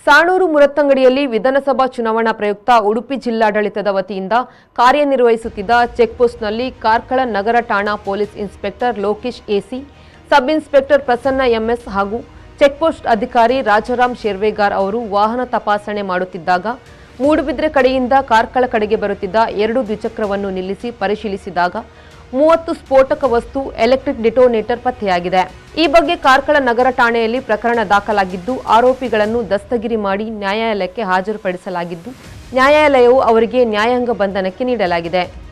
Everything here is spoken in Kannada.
ಸಾಣೂರು ಮುರತ್ತಂಗಡಿಯಲ್ಲಿ ವಿಧಾನಸಭಾ ಚುನಾವಣಾ ಪ್ರಯುಕ್ತ ಉಡುಪಿ ಜಿಲ್ಲಾಡಳಿತದ ವತಿಯಿಂದ ಕಾರ್ಯನಿರ್ವಹಿಸುತ್ತಿದ್ದ ಚೆಕ್ಪೋಸ್ಟ್ನಲ್ಲಿ ಕಾರ್ಕಳ ನಗರ ಠಾಣಾ police inspector Lokesh AC sub inspector Prasanna MS ಹಾಗೂ ಚೆಕ್ಪೋಸ್ಟ್ ಅಧಿಕಾರಿ ರಾಜಾರಾಮ್ ಶೇರ್ವೇಗಾರ್ ಅವರು ವಾಹನ ತಪಾಸಣೆ ಮಾಡುತ್ತಿದ್ದಾಗ ಮೂಡುಬಿದ್ರೆ ಕಡೆಯಿಂದ ಕಾರ್ಕಳ ಕಡೆಗೆ ಬರುತ್ತಿದ್ದ ಎರಡು ದ್ವಿಚಕ್ರವನ್ನು ನಿಲ್ಲಿಸಿ ಪರಿಶೀಲಿಸಿದಾಗ ಮೂವತ್ತು ಸ್ಫೋಟಕ ವಸ್ತು ಎಲೆಕ್ಟ್ರಿಕ್ ಡಿಟೋನೇಟರ್ ಪತ್ತೆಯಾಗಿದೆ ಈ ಬಗ್ಗೆ ಕಾರ್ಕಳ ನಗರ ಠಾಣೆಯಲ್ಲಿ ಪ್ರಕರಣ ದಾಖಲಾಗಿದ್ದು ಆರೋಪಿಗಳನ್ನು ದಸ್ತಗಿರಿ ಮಾಡಿ ನ್ಯಾಯಾಲಯಕ್ಕೆ ಹಾಜರುಪಡಿಸಲಾಗಿದ್ದು ನ್ಯಾಯಾಲಯವು ಅವರಿಗೆ ನ್ಯಾಯಾಂಗ ಬಂಧನಕ್ಕೆ ನೀಡಲಾಗಿದೆ